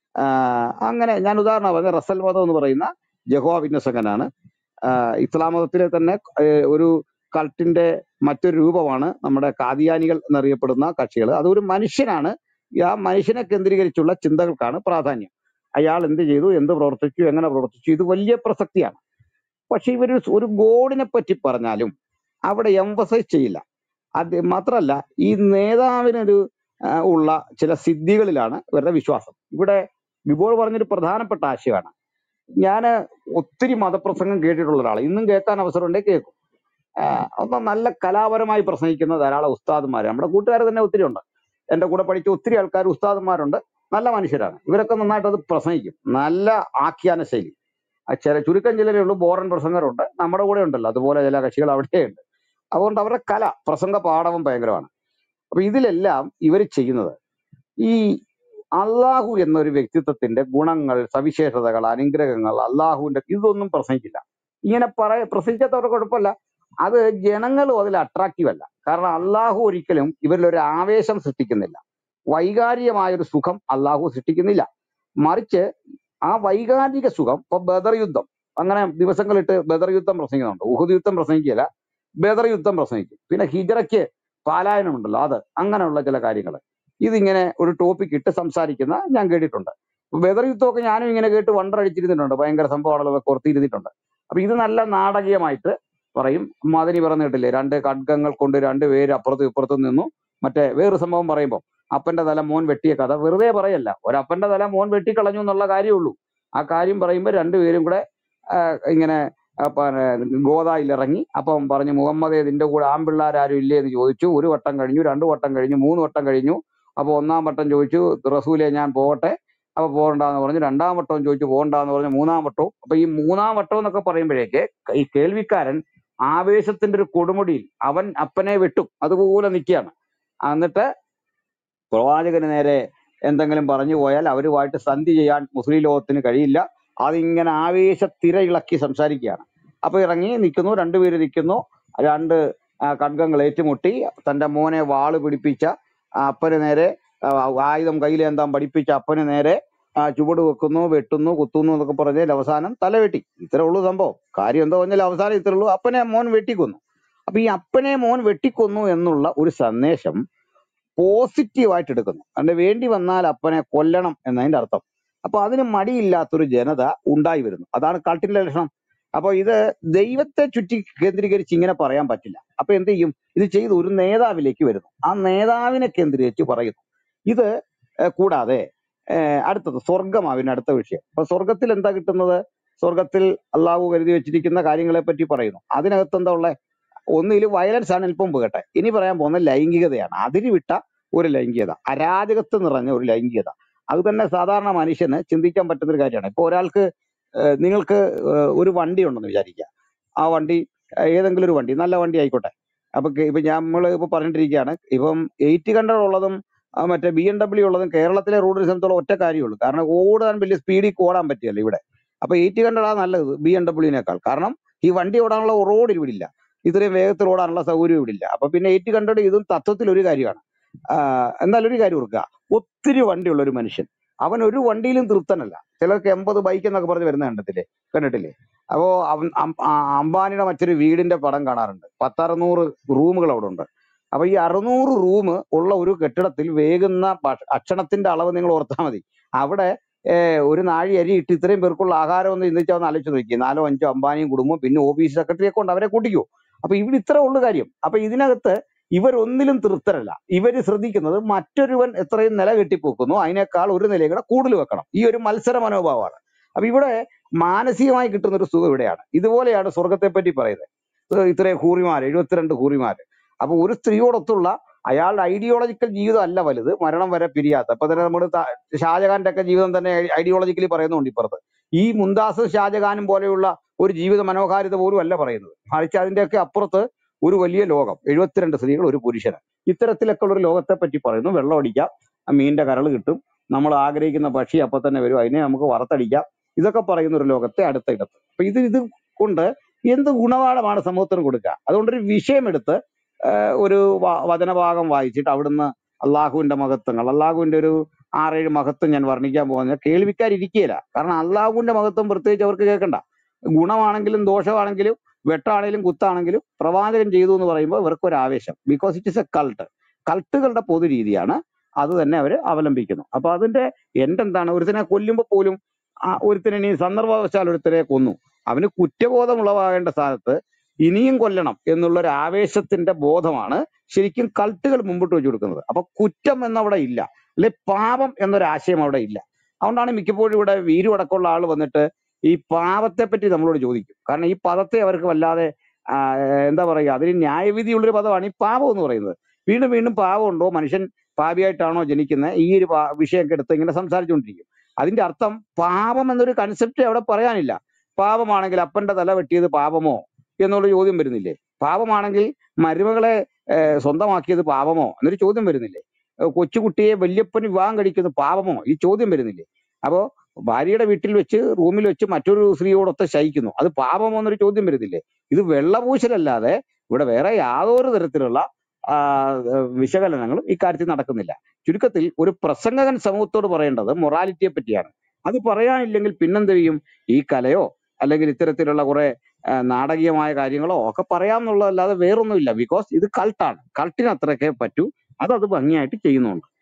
ആഹ് അങ്ങനെ ഞാൻ ഉദാഹരണം പറഞ്ഞ റസൽ മതം എന്ന് പറയുന്ന ജഹോവ വിന്യസകനാണ് ആഹ് ഇസ്ലാം മതത്തിലെ തന്നെ ഏഹ് ഒരു കൾട്ടിന്റെ മറ്റൊരു രൂപമാണ് നമ്മുടെ കാദിയാനികൾ എന്നറിയപ്പെടുന്ന കക്ഷികൾ അതൊരു മനുഷ്യനാണ് ഈ ആ മനുഷ്യനെ കേന്ദ്രീകരിച്ചുള്ള ചിന്തകൾക്കാണ് പ്രാധാന്യം അയാൾ എന്ത് ചെയ്തു എന്ത് പ്രവർത്തിച്ചു എങ്ങനെ പ്രവർത്തിച്ചു ഇത് വലിയ പ്രസക്തിയാണ് പക്ഷെ ഇവർ ഒരു ഗോഡിനെ പറ്റി പറഞ്ഞാലും അവിടെ എംഫസൈസ് ചെയ്യില്ല അത് മാത്രമല്ല ഈ നേതാവിനൊരു ആ, ഉള്ള ചില സിദ്ധികളിലാണ് ഇവരുടെ വിശ്വാസം ഇവിടെ ബിബോൾ പറഞ്ഞൊരു പ്രധാനപ്പെട്ട ആശയമാണ് ഞാൻ ഒത്തിരി മതപ്രസംഗം കേട്ടിട്ടുള്ള ഒരാളാണ് ഇന്നും കേൾക്കാൻ അവസരം ഉണ്ടെങ്കിൽ കേൾക്കും ആഹ് ഒന്ന് നല്ല കലാപരമായി പ്രസംഗിക്കുന്ന ധാരാളം ഉസ്താദന്മാർ നമ്മുടെ കൂട്ടുകാർ തന്നെ ഒത്തിരി ഉണ്ട് എന്റെ കൂടെ പഠിച്ച ഒത്തിരി ആൾക്കാർ ഉസ്താദന്മാരുണ്ട് നല്ല മനുഷ്യരാണ് ഇവരൊക്കെ നന്നായിട്ട് അത് പ്രസംഗിക്കും നല്ല ആഖ്യാന ശൈലി ആ ചില ചുരുക്കം ചിലരേ ഉള്ളൂ ബോറൻ പ്രസംഗരുണ്ട് നമ്മുടെ കൂടെ ഉണ്ടല്ലോ അതുപോലെ ചില കക്ഷികൾ അവിടെയുണ്ട് അതുകൊണ്ട് അവരുടെ കല പ്രസംഗ പാഠവും ഭയങ്കരമാണ് അപ്പൊ ഇതിലെല്ലാം ഇവർ ചെയ്യുന്നത് ഈ അള്ളാഹു എന്നൊരു വ്യക്തിത്വത്തിന്റെ ഗുണങ്ങൾ സവിശേഷതകൾ അനുഗ്രഹങ്ങൾ അള്ളാഹുവിന്റെ ഇതൊന്നും പ്രസംഗിക്കില്ല ഇങ്ങനെ പറയ പ്രസംഗിക്കാത്തവർക്ക് കുഴപ്പമില്ല അത് ജനങ്ങളും അതിൽ അട്രാക്റ്റീവ് അല്ല കാരണം അള്ളാഹു ഒരിക്കലും ഇവരിൽ ഒരു ആവേശം സൃഷ്ടിക്കുന്നില്ല വൈകാരികമായ ഒരു സുഖം അള്ളാഹു സൃഷ്ടിക്കുന്നില്ല മറിച്ച് ആ വൈകാരിക സുഖം ഇപ്പൊ ബദർ യുദ്ധം അങ്ങനെ ദിവസങ്ങളിട്ട് ബദർ യുദ്ധം പ്രസംഗിക്കുന്നുണ്ട് ഉഹുദ് യുദ്ധം പ്രസംഗിക്കില്ല ബദർ യുദ്ധം പ്രസംഗിക്കും പിന്നെ ഹിജറയ്ക്ക് പാലായനം ഉണ്ടല്ലോ അത് അങ്ങനെയുള്ള ചില കാര്യങ്ങൾ ഇതിങ്ങനെ ഒരു ടോപ്പിക് ഇട്ട് സംസാരിക്കുന്ന ഞാൻ കേട്ടിട്ടുണ്ട് ബദർ യുദ്ധമൊക്കെ ഞാനും ഇങ്ങനെ കേട്ട് വണ്ടറടിച്ചിരുന്നിട്ടുണ്ട് ഭയങ്കര സംഭവമാണല്ലോ ഓർത്തിരുന്നിട്ടുണ്ട് അപ്പൊ ഇത് നല്ല നാടകീയമായിട്ട് പറയും മദനി പറഞ്ഞു കേട്ടില്ലേ രണ്ട് ഖഡ്ഗങ്ങൾ കൊണ്ട് രണ്ട് പേര് അപ്പുറത്തും ഇപ്പുറത്തും നിന്നു മറ്റേ വേറൊരു സംഭവം പറയുമ്പോൾ അപ്പന്റെ തല മോൻ വെട്ടിയ കഥ വെറുതെ പറയല്ല ഒരപ്പന്റെ തല മോൻ വെട്ടിക്കളഞ്ഞു എന്നുള്ള കാര്യമുള്ളൂ ആ കാര്യം പറയുമ്പോൾ രണ്ടുപേരും കൂടെ ആ, ഇങ്ങനെ ആ, പിന്നെ ഗോദായിൽ ഇറങ്ങി അപ്പം പറഞ്ഞു മുഹമ്മദേ നിന്റെ കൂടെ ആൺപിള്ളേരാരും ഇല്ലേ എന്ന് ചോദിച്ചു ഒരു വട്ടം കഴിഞ്ഞു രണ്ടു വട്ടം കഴിഞ്ഞു മൂന്ന് വട്ടം കഴിഞ്ഞു അപ്പൊ ഒന്നാം വട്ടം ചോദിച്ചു റസൂലെ ഞാൻ പോകട്ടെ അപ്പൊ പോകണ്ടെന്ന് പറഞ്ഞു രണ്ടാം വട്ടവും ചോദിച്ചു പോകണ്ടെന്ന് പറഞ്ഞു മൂന്നാം വട്ടവും അപ്പൊ ഈ മൂന്നാം വട്ടം എന്നൊക്കെ പറയുമ്പോഴേക്ക് ഈ കേൾവിക്കാരൻ ആവേശത്തിന്റെ ഒരു കൊടുമുടിയിൽ അവൻ അപ്പനെ വെട്ടും അതുപോലെ നിൽക്കുകയാണ് എന്നിട്ട് പ്രവാചകന് നേരെ എന്തെങ്കിലും പറഞ്ഞു പോയാൽ അവരുമായിട്ട് സന്ധി ചെയ്യാൻ മുസ്ലിം ലോകത്തിന് കഴിയില്ല അതിങ്ങനെ ആവേശത്തിര ഇളക്കി സംസാരിക്കുകയാണ് അപ്പൊ ഇറങ്ങി നിൽക്കുന്നു രണ്ടുപേര് നിൽക്കുന്നു രണ്ട് ആ, ഖഡ്ഗങ്ങൾ ഏറ്റുമുട്ടി തന്റെ മോനെ വാള് പിടിപ്പിച്ച ആ അപ്പന് നേരെ ആ, ആയുധം കയ്യിലേന്താൻ പഠിപ്പിച്ച അപ്പന് നേരെ ആ, ചുവട് വെക്കുന്നു വെട്ടുന്നു കുത്തുന്നു എന്നൊക്കെ പറഞ്ഞാൽ അവസാനം തല വെട്ടി ഇത്രേ ഉള്ളൂ സംഭവം കാര്യം എന്താ പറഞ്ഞാൽ അവസാനം ഇത്രേ ഉള്ളൂ അപ്പനെ മോൻ വെട്ടിക്കൊന്നു അപ്പൊ ഈ അപ്പനെ മോൻ വെട്ടിക്കൊന്നു എന്നുള്ള ഒരു സന്ദേശം പോസിറ്റീവായിട്ട് എടുക്കുന്നു അതിന്റെ വേണ്ടി വന്നാൽ അപ്പനെ കൊല്ലണം എന്നതിന്റെ അർത്ഥം അപ്പൊ അതിന് മടിയില്ലാത്തൊരു ജനത ഉണ്ടായി വരുന്നു അതാണ് കൾട്ടിന്റെ ലക്ഷണം അപ്പൊ ഇത് ദൈവത്തെ ചുറ്റി കേന്ദ്രീകരിച്ച് ഇങ്ങനെ പറയാൻ പറ്റില്ല അപ്പൊ എന്ത് ചെയ്യും ഇത് ചെയ്ത് ഒരു നേതാവിലേക്ക് വരുന്നു ആ നേതാവിനെ കേന്ദ്രീകരിച്ച് പറയുന്നു ഇത് ഏഹ്, കൂടാതെ ഏഹ്, അടുത്തത് സ്വർഗമാവിന് അടുത്ത വിഷയം അപ്പൊ സ്വർഗത്തിൽ എന്താ കിട്ടുന്നത് സ്വർഗത്തിൽ അള്ളാഹു കരുതി വെച്ചിരിക്കുന്ന കാര്യങ്ങളെ പറ്റി പറയുന്നു അതിനകത്ത് എന്താ ഉള്ളത് ഒന്നിൽ വയലൻസ് ആണ് ഇപ്പം പോകട്ടെ ഇനി പറയാൻ പോകുന്ന ലൈംഗികതയാണ് അതിന് വിട്ട ഒരു ലൈംഗികത അരാജകത്വം നിറഞ്ഞ ഒരു ലൈംഗികത അത് തന്നെ സാധാരണ മനുഷ്യന് ചിന്തിക്കാൻ പറ്റുന്ന ഒരു കാര്യമാണ് ഇപ്പൊ ഒരാൾക്ക് ഏഹ് നിങ്ങൾക്ക് ഏഹ് ഒരു വണ്ടി ഉണ്ടെന്ന് വിചാരിക്കുക ആ വണ്ടി ഏഹ് ഏതെങ്കിലും ഒരു വണ്ടി നല്ല വണ്ടി ആയിക്കോട്ടെ അപ്പൊ കെ- ഇപ്പൊ നമ്മൾ ഇപ്പൊ പറഞ്ഞിട്ടിരിക്കുകയാണ് ഇപ്പം എയ്റ്റ് ഹൺഡ്രഡ് ഉള്ളതും ആ മറ്റേ ബി എം ഡബ്ല്യു ഉള്ളതും കേരളത്തിലെ റോഡിനെ സംബന്ധിച്ചോളം ഒറ്റ കാര്യമുള്ളൂ കാരണം ഓടാൻ വലിയ സ്പീഡിൽ ഓടാൻ പറ്റിയല്ലോ ഇവിടെ അപ്പൊ എയ്റ്റ് ഹൺഡ്രഡ് ആ നല്ലത് ബി എം ഡബ്ല്യുവിനേക്കാൾ കാരണം ഈ വണ്ടി ഓടാനുള്ള റോഡ് ഇവിടെ ഇല്ല ഇത്രയും വേഗത്തിൽ ഓടാനുള്ള സൗകര്യം ഇവിടെ ഇല്ല അപ്പൊ പിന്നെ എയ്റ്റ് ഹൺഡ്രഡ് ഇതും തത്വത്തിൽ ഒരു കാര്യമാണ് ആഹ് എന്നാൽ ഒരു കാര്യം ഓർക്കുക ഒത്തിരി വണ്ടിയുള്ള ഒരു മനുഷ്യൻ അവൻ ഒരു വണ്ടിയിലും തൃപ്തനല്ല ചിലർക്ക് എൺപത് ബൈക്ക് എന്നൊക്കെ പറഞ്ഞ് വരുന്ന കണ്ടത്തില്ലേ കണ്ടിട്ടില്ലേ അപ്പോ അവൻ അം- ആ അംബാനിയുടെ മറ്റൊരു വീടിന്റെ പടം കാണാറുണ്ട് പത്തറുന്നൂറ് റൂമുകൾ അവിടെ ഉണ്ട് അപ്പൊ ഈ അറുന്നൂറ് റൂം ഉള്ള ഒരു കെട്ടിടത്തിൽ വേകുന്ന ഭക്ഷ- ഭക്ഷണത്തിന്റെ അളവ് നിങ്ങൾ ഓർത്താൽ മതി അവിടെ ഏഹ്, ഒരു നാഴി അരി ഇട്ട് ഇത്രയും പേർക്കുള്ള ആഹാരം ഒന്ന് ചിന്തിച്ചാൽ ഒന്ന് ആലോചിച്ച് നോക്കി നാലോ അഞ്ചോ അംബാനിയും കുടുംബവും പിന്നെ ഓഫീസ് സെക്രട്ടറിയെ കൊണ്ട് അവരെ കൂട്ടിക്കോ അപ്പൊ ഇവിടെ ഇത്ര ഉള്ളു കാര്യം അപ്പൊ ഇതിനകത്ത് ഇവരൊന്നിലും തൃപ്തരല്ല ഇവര് ശ്രദ്ധിക്കുന്നത് മറ്റൊരുവൻ എത്രയും നില കെട്ടിപ്പോക്കുന്നു അതിനേക്കാൾ ഒരു നിലയും കൂടെ കൂടുതൽ വെക്കണം ഈ ഒരു മത്സര മനോഭാവമാണ് അപ്പൊ ഇവിടെ മാനസികമായി കിട്ടുന്ന ഒരു സുഖം ഇവിടെയാണ് ഇതുപോലെയാണ് സ്വർഗത്തെ പറ്റി പറയുന്നത് ഇത് ഇത്രയും ഹൂറിമാര് എഴുപത്തിരണ്ട് ഹൂറിമാര് അപ്പൊ ഒരു സ്ത്രീയോടൊത്തുള്ള അയാളുടെ ഐഡിയോളജിക്കൽ ജീവിതം അല്ല വലുത് മരണം വരെ പിരിയാത്ത അപ്പൊ തന്നെ നമ്മുടെ ത- ഷാജഹാന്റെ ഒക്കെ ജീവിതം തന്നെ ഐഡിയോളജിക്കലി പറയുന്നുണ്ട് ഇപ്പുറത്ത് ഈ മുന്താസ് ഷാജഹാനും പോലെയുള്ള ഒരു ജീവിത മനോഹാരിത പോലും അല്ല പറയുന്നത് മറിച്ച് അതിന്റെയൊക്കെ അപ്പുറത്ത് ഒരു വലിയ ലോകം എഴുപത്തിരണ്ട് സ്ത്രീകൾ ഒരു പുരുഷന് ഇത്തരത്തിലൊക്കെ ഉള്ള ഒരു ലോകത്തെ പറ്റി പറയുന്നു വെള്ളം അടിക്കാം ആ മീനിന്റെ കരൾ കിട്ടും നമ്മൾ ആഗ്രഹിക്കുന്ന പക്ഷി അപ്പൊ തന്നെ വരും അതിനെ നമുക്ക് വറുത്തടിക്കാം ഇതൊക്കെ പറയുന്ന ഒരു ലോകത്തെ അടുത്ത ഇടത്ത് അപ്പൊ ഇത് ഇത് കൊണ്ട് എന്ത് ഗുണപാഠമാണ് സമൂഹത്തിന് കൊടുക്കുക അതുകൊണ്ടൊരു വിഷയമെടുത്ത് ആഹ് ഒരു വ- വചനഭാഗം വായിച്ചിട്ട് അവിടുന്ന് അള്ളാഹുവിന്റെ മഹത്വങ്ങൾ അള്ളാഹുവിന്റെ ഒരു ആറേഴ് മഹത്വം ഞാൻ വർണ്ണിക്കാൻ പോകുന്നത് കേൾവിക്കാരിക്കുകയില്ല കാരണം അള്ളാഹുവിന്റെ മഹത്വം പ്രത്യേകിച്ച് അവർക്ക് കേൾക്കണ്ട ഗുണമാണെങ്കിലും ദോഷമാണെങ്കിലും വെട്ടാണെങ്കിലും കുത്താണെങ്കിലും പ്രവാചകൻ ചെയ്തു എന്ന് പറയുമ്പോൾ ഇവർക്ക് ഒരു ആവേശം because it is a cult കൾട്ടുകളുടെ പൊതു രീതിയാണ് അത് തന്നെ അവർ അവലംബിക്കുന്നു അപ്പൊ അതിന്റെ എന്റെ എന്താണ് ഒരുത്തിനെ കൊല്ലുമ്പോൾ പോലും ആ ഒരുത്തിനെ ഇനി സന്ദർഭവശാൽ ഒരുത്തരെ കൊന്നു അവന് കുറ്റബോധം ഉളവാകേണ്ട സ്ഥാനത്ത് ഇനിയും കൊല്ലണം എന്നുള്ള ഒരു ആവേശത്തിന്റെ ബോധമാണ് ശരിക്കും കൾട്ടുകൾ മുമ്പോട്ട് വെച്ച് കൊടുക്കുന്നത് അപ്പൊ കുറ്റം എന്നവിടെ ഇല്ല അല്ലെ പാപം എന്നൊരു ആശയം അവിടെ ഇല്ല അതുകൊണ്ടാണ് മിക്കപ്പോഴും ഇവിടെ വീരു അടക്കമുള്ള ആൾ വന്നിട്ട് ഈ പാപത്തെ പറ്റി നമ്മളോട് ചോദിക്കും കാരണം ഈ പദത്തെ അവർക്ക് വല്ലാതെ ആ, എന്താ പറയുക അതിന് ന്യായവിധിയുള്ളൊരു പദമാണ് ഈ പാപം എന്ന് പറയുന്നത് വീണ്ടും വീണ്ടും പാപമുണ്ടോ മനുഷ്യൻ പാപിയായിട്ടാണോ ജനിക്കുന്നത് ഈ ഒരു പാ- വിഷയമൊക്കെ എടുത്ത് ഇങ്ങനെ സംസാരിച്ചുകൊണ്ടിരിക്കും അതിന്റെ അർത്ഥം പാപം എന്നൊരു കൺസെപ്റ്റ് അവിടെ പറയാനില്ല പാപമാണെങ്കിൽ അപ്പന്റെ തല വെട്ടിയത് പാപമോ എന്നുള്ള ചോദ്യം വരുന്നില്ലേ പാപമാണെങ്കിൽ മരുമകളെ ഏഹ്, സ്വന്തമാക്കിയത് പാപമോ എന്നൊരു ചോദ്യം വരുന്നില്ലേ ഏഹ്, കൊച്ചുകുട്ടിയെ വല്യപ്പന് വിവാഹം കഴിക്കുന്നത് പാപമോ ഈ ചോദ്യം വരുന്നില്ലേ അപ്പോ ഭാര്യയുടെ വീട്ടിൽ വെച്ച് റൂമിൽ വെച്ച് മറ്റൊരു സ്ത്രീയോടൊത്ത് ശയിക്കുന്നു അത് പാപമോ എന്നൊരു ചോദ്യം വരുന്നില്ലേ ഇത് വെള്ളപൂശലല്ലാതെ ഇവിടെ വേറെ യാതൊരു തരത്തിലുള്ള ആ, ഏഹ്, വിശകലനങ്ങളും ഇക്കാര്യത്തിൽ നടക്കുന്നില്ല ചുരുക്കത്തിൽ ഒരു പ്രസംഗകൻ സമൂഹത്തോട് പറയേണ്ടത് മൊറാലിറ്റിയെ പറ്റിയാണ് അത് പറയാനില്ലെങ്കിൽ പിന്നെന്ത് ചെയ്യും ഈ കലയോ അല്ലെങ്കിൽ ഇത്തരത്തിലുള്ള കുറെ ആ, നാടകീയമായ കാര്യങ്ങളോ ഒക്കെ പറയാമെന്നുള്ളതല്ലാതെ വേറൊന്നുമില്ല ബിക്കോസ് ഇത് കൾട്ടാണ് കൾട്ടിന് അത്രയൊക്കെ പറ്റൂ അത് അത് ഭംഗിയായിട്ട് ചെയ്യുന്നുണ്ട്